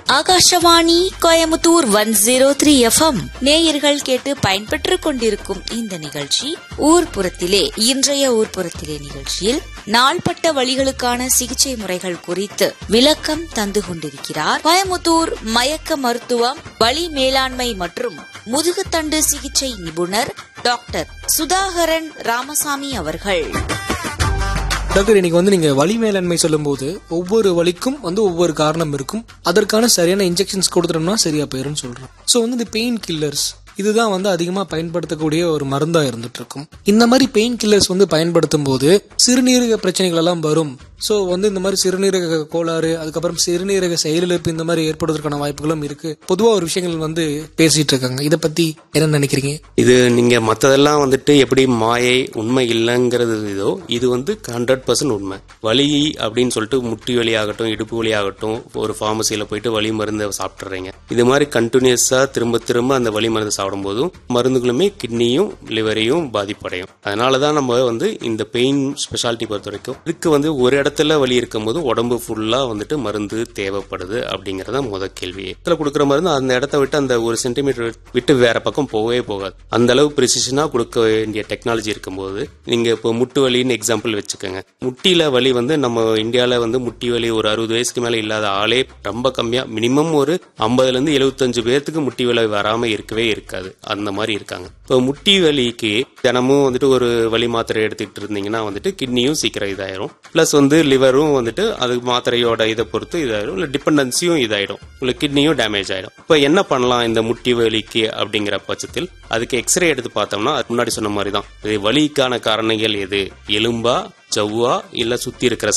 Akashvani Coimbatore one zero three FM நேயர்கள் கேட்டு பயன்பெற்றுக் கொண்டிருக்கும் இந்த நிகழ்ச்சி ஊர்ப்புறத்திலே இன்றைய ஊர்ப்புறத்திலே நிகழ்ச்சியில் நாள்பட்ட வழிகளுக்கான சிகிச்சை முறைகள் குறித்து விளக்கம் தந்து கொண்டிருக்கிறார் கோயமுத்தூர் மயக்க மருத்துவம் வலி மேலாண்மை மற்றும் முதுகுத்தண்டு சிகிச்சை நிபுணர் டாக்டர் சுதாகரன் ராமசாமி அவர்கள் டாக்டர் இன்னைக்கு வந்து நீங்க வலி மேலாண்மை சொல்லும்போது ஒவ்வொரு வலிக்கும் வந்து ஒவ்வொரு காரணம் இருக்கும் அதற்கான சரியான இன்ஜெக்ஷன்ஸ் கொடுத்துட்டோம்னா சரியா போயிரும் சொல்றோம் ஸோ வந்து இந்த பெயின் கில்லர்ஸ் இதுதான் வந்து அதிகமா பயன்படுத்தக்கூடிய ஒரு மருந்தா இருந்துட்டு இருக்கும் இந்த மாதிரி பெயின் கில்லர்ஸ் வந்து பயன்படுத்தும் போது சிறுநீரக பிரச்சனைகள் எல்லாம் வரும் ஸோ வந்து இந்த மாதிரி சிறுநீரக கோளாறு அதுக்கப்புறம் சிறுநீரக செயலிழப்பு இந்த மாதிரி ஏற்படுவதற்கான வாய்ப்புகளும் இருக்கு பொதுவா ஒரு விஷயங்கள் வந்து பேசிட்டு இருக்காங்க இதை பத்தி என்ன நினைக்கிறீங்க இது நீங்க மத்ததெல்லாம் வந்துட்டு எப்படி மாயை உண்மை இல்லைங்கிறது இதோ இது வந்து ஹண்ட்ரட் பர்சன்ட் உண்மை வலி அப்படின்னு சொல்லிட்டு முட்டி வலி ஆகட்டும் இடுப்பு வலி ஆகட்டும் ஒரு ஃபார்மசியில போயிட்டு வலி மருந்து சாப்பிட்றீங்க இது மாதிரி கண்டினியூஸா திரும்ப திரும்ப அந்த வலி மருந்து சாப்பிடும்போதும் மருந்துகளுமே கிட்னியும் லிவரையும் பாதிப்படையும் அதனாலதான் நம்ம வந்து இந்த பெயின் ஸ்பெஷாலிட்டி பொறுத்த வரைக்கும் இதுக்கு வந்து ஒரு இடத்துல வலி இருக்கும்போது உடம்பு ஃபுல்லா வந்துட்டு மருந்து தேவைப்படுது அப்படிங்கறத முத கேள்வி இடத்துல கொடுக்குற மருந்து அந்த இடத்த விட்டு அந்த ஒரு சென்டிமீட்டர் விட்டு வேற பக்கம் போகவே போகாது அந்த அளவு ப்ரிசிஷனா கொடுக்க வேண்டிய டெக்னாலஜி இருக்கும்போது நீங்க இப்போ முட்டு வலின்னு எக்ஸாம்பிள் வச்சுக்கோங்க முட்டியில வலி வந்து நம்ம இந்தியால வந்து முட்டி வலி ஒரு அறுபது வயசுக்கு மேல இல்லாத ஆளே ரொம்ப கம்மியா மினிமம் ஒரு ஐம்பதுல இருந்து எழுபத்தஞ்சு பேர்த்துக்கு முட்டி வலி வராம இருக்கவே இருக்காது அந்த மாதிரி இருக்காங்க இப்போ முட்டி வலிக்கு தினமும் வந்துட்டு ஒரு வலி மாத்திரை எடுத்துக்கிட்டு இருந்தீங்கன்னா வந்துட்டு கிட்னியும் சீக்கிரம் இதாயிரும் பிளஸ் வந்து லிவரும் வந்துட்டு அது மாத்திரையோட இதை பொறுத்து இதாயிரும் இல்லை டிபெண்டன்சியும் இதாயிடும் உங்களுக்கு கிட்னியும் டேமேஜ் ஆயிடும் இப்போ என்ன பண்ணலாம் இந்த முட்டி வலிக்கு அப்படிங்கிற பட்சத்தில் அதுக்கு எக்ஸ்ரே எடுத்து பார்த்தோம்னா அது முன்னாடி சொன்ன மாதிரி தான் இது வலிக்கான காரணங்கள் எது எலும்பா ஜவ்வா இல்ல சுத்தி இருக்கிற